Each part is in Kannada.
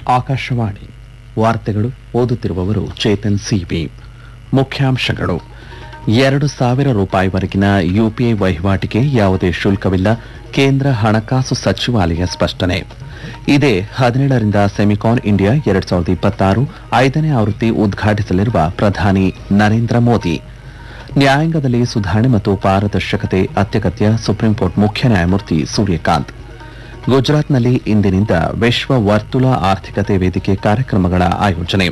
ಆಕಾಶವಾಣಿ ವಾರ್ತೆಗಳು ಓದುತ್ತಿರುವವರು ಚೇತನ್ ಸಿಬಿ ಮುಖ್ಯಾಂಶಗಳು ಎರಡು ಸಾವಿರ ರೂಪಾಯಿವರೆಗಿನ ಯುಪಿಐ ವಹಿವಾಟಿಗೆ ಯಾವುದೇ ಶುಲ್ಕವಿಲ್ಲ ಕೇಂದ್ರ ಹಣಕಾಸು ಸಚಿವಾಲಯ ಸ್ಪಷ್ಟನೆ ಇದೇ ಹದಿನೇಳರಿಂದ ಸೆಮಿಕಾನ್ ಇಂಡಿಯಾ ಎರಡ್ ಸಾವಿರದ ಇಪ್ಪತ್ತಾರು ಐದನೇ ಆವೃತ್ತಿ ಉದ್ಘಾಟಿಸಲಿರುವ ಪ್ರಧಾನಿ ನರೇಂದ್ರ ಮೋದಿ ನ್ಯಾಯಾಂಗದಲ್ಲಿ ಸುಧಾರಣೆ ಮತ್ತು ಪಾರದರ್ಶಕತೆ ಅತ್ಯಗತ್ಯ ಸುಪ್ರೀಂಕೋರ್ಟ್ ಮುಖ್ಯ ನ್ಯಾಯಮೂರ್ತಿ ಸೂರ್ಯಕಾಂತ್ ಗುಜರಾತ್ನಲ್ಲಿ ಇಂದಿನಿಂದ ವಿಶ್ವ ವರ್ತುಲ ಆರ್ಥಿಕತೆ ವೇದಿಕೆ ಕಾರ್ಯಕ್ರಮಗಳ ಆಯೋಜನೆ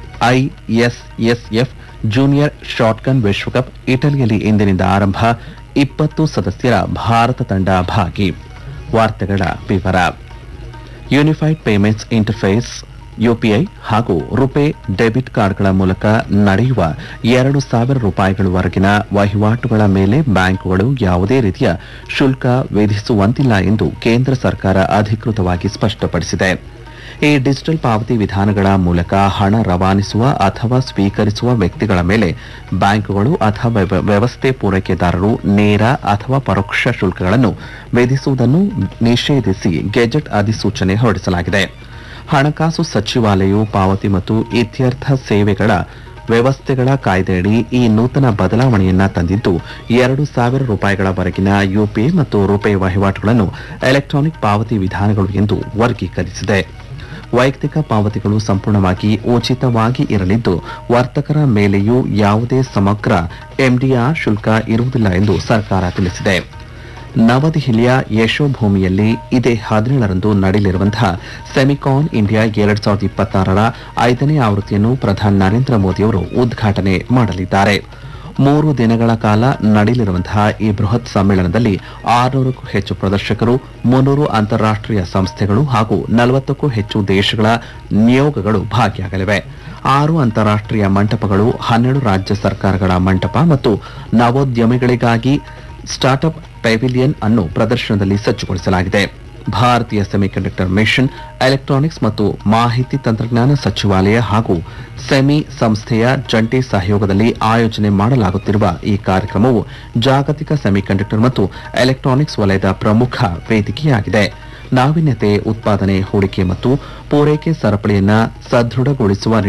ಐಎಸ್ಎಸ್ಎಫ್ ಜೂನಿಯರ್ ಶಾಟ್ಗನ್ ವಿಶ್ವಕಪ್ ಇಟಲಿಯಲ್ಲಿ ಇಂದಿನಿಂದ ಆರಂಭ ಇಪ್ಪತ್ತು ಸದಸ್ಯರ ಭಾರತ ತಂಡ ಭಾಗಿ ವಾರ್ತೆಗಳ ವಿವರ ಯೂನಿಫೈಡ್ ಪೇಮೆಂಟ್ಸ್ ಇಂಟರ್ಫೇಸ್ ಯುಪಿಐ ಹಾಗೂ ರುಪೇ ಡೆಬಿಟ್ ಕಾರ್ಡ್ಗಳ ಮೂಲಕ ನಡೆಯುವ ಎರಡು ಸಾವಿರ ರೂಪಾಯಿಗಳವರೆಗಿನ ವಹಿವಾಟುಗಳ ಮೇಲೆ ಬ್ಯಾಂಕುಗಳು ಯಾವುದೇ ರೀತಿಯ ಶುಲ್ಕ ವಿಧಿಸುವಂತಿಲ್ಲ ಎಂದು ಕೇಂದ್ರ ಸರ್ಕಾರ ಅಧಿಕೃತವಾಗಿ ಸ್ಪಷ್ಟಪಡಿಸಿದೆ ಈ ಡಿಜಿಟಲ್ ಪಾವತಿ ವಿಧಾನಗಳ ಮೂಲಕ ಹಣ ರವಾನಿಸುವ ಅಥವಾ ಸ್ವೀಕರಿಸುವ ವ್ಯಕ್ತಿಗಳ ಮೇಲೆ ಬ್ಯಾಂಕುಗಳು ಅಥವಾ ವ್ಯವ- ವ್ಯವಸ್ಥೆ ಪೂರೈಕೆದಾರರು ನೇರ ಅಥವಾ ಪರೋಕ್ಷ ಶುಲ್ಕಗಳನ್ನು ವಿಧಿಸುವುದನ್ನು ನಿಷೇಧಿಸಿ ಗೆಜೆಟ್ ಅಧಿಸೂಚನೆ ಹೊರಡಿಸಲಾಗಿದೆ ಹಣಕಾಸು ಸಚಿವಾಲಯವು ಪಾವತಿ ಮತ್ತು ಇತ್ಯರ್ಥ ಸೇವೆಗಳ ವ್ಯವಸ್ಥೆಗಳ ಕಾಯ್ದೆಯಡಿ ಈ ನೂತನ ಬದಲಾವಣೆಯನ್ನ ತಂದಿದ್ದು ಎರಡು ಸಾವಿರ ರೂಪಾಯಿಗಳವರೆಗಿನ ಯುಪಿಐ ಮತ್ತು ರುಪೇ ವಹಿವಾಟುಗಳನ್ನು ಎಲೆಕ್ಟ್ರಾನಿಕ್ ಪಾವತಿ ವಿಧಾನಗಳು ಎಂದು ವರ್ಗೀಕರಿಸಿದೆ ವೈಯಕ್ತಿಕ ಪಾವತಿಗಳು ಸಂಪೂರ್ಣವಾಗಿ ಉಚಿತವಾಗಿ ಇರಲಿದ್ದು ವರ್ತಕರ ಮೇಲೆಯೂ ಯಾವುದೇ ಸಮಗ್ರ ಎಂಡಿಆರ್ ಶುಲ್ಕ ಇರುವುದಿಲ್ಲ ಎಂದು ಸರ್ಕಾರ ತಿಳಿಸಿದೆ ನವದೆಹಲಿಯ ಯಶೋಭೂಮಿಯಲ್ಲಿ ಇದೇ ಹದಿನೇಳರಂದು ನಡೆಯಲಿರುವಂತಹ ಸೆಮಿಕಾನ್ ಇಂಡಿಯಾ ಎರಡ್ ಸಾವಿರದ ಇಪ್ಪತ್ತಾರರ ಐದನೇ ಆವೃತ್ತಿಯನ್ನು ಪ್ರಧಾನಿ ನರೇಂದ್ರ ಮೋದಿಯವರು ಉದ್ಘಾಟನೆ ಮಾಡಲಿದ್ದಾರೆ ಮೂರು ದಿನಗಳ ಕಾಲ ನಡೆಯಲಿರುವಂತಹ ಈ ಬೃಹತ್ ಸಮ್ಮೇಳನದಲ್ಲಿ ಆರುನೂರಕ್ಕೂ ಹೆಚ್ಚು ಪ್ರದರ್ಶಕರು ಮುನ್ನೂರು ಅಂತಾರಾಷ್ಟೀಯ ಸಂಸ್ಥೆಗಳು ಹಾಗೂ ನಲವತ್ತಕ್ಕೂ ಹೆಚ್ಚು ದೇಶಗಳ ನಿಯೋಗಗಳು ಭಾಗಿಯಾಗಲಿವೆ ಆರು ಅಂತಾರಾಷ್ಟೀಯ ಮಂಟಪಗಳು ಹನ್ನೆರಡು ರಾಜ್ಯ ಸರ್ಕಾರಗಳ ಮಂಟಪ ಮತ್ತು ನವೋದ್ಯಮಿಗಳಿಗಾಗಿ ಸ್ಟಾರ್ಟ್ಅಪ್ ಪೆವಿಲಿಯನ್ ಅನ್ನು ಪ್ರದರ್ಶನದಲ್ಲಿ ಸಜ್ಜುಗೊಳಿಸಲಾಗಿದೆ ಭಾರತೀಯ ಸೆಮಿಕಂಡಕ್ಟರ್ ಮಿಷನ್ ಎಲೆಕ್ಟ್ರಾನಿಕ್ಸ್ ಮತ್ತು ಮಾಹಿತಿ ತಂತ್ರಜ್ಞಾನ ಸಚಿವಾಲಯ ಹಾಗೂ ಸೆಮಿ ಸಂಸ್ಥೆಯ ಜಂಟಿ ಸಹಯೋಗದಲ್ಲಿ ಆಯೋಜನೆ ಮಾಡಲಾಗುತ್ತಿರುವ ಈ ಕಾರ್ಯಕ್ರಮವು ಜಾಗತಿಕ ಸೆಮಿಕಂಡಕ್ಟರ್ ಮತ್ತು ಎಲೆಕ್ಟ್ರಾನಿಕ್ಸ್ ವಲಯದ ಪ್ರಮುಖ ವೇದಿಕೆಯಾಗಿದೆ ನಾವೀನ್ಯತೆ ಉತ್ಪಾದನೆ ಹೂಡಿಕೆ ಮತ್ತು ಪೂರೈಕೆ ಸರಪಳಿಯನ್ನ ಸದೃಢಗೊಳಿಸುವ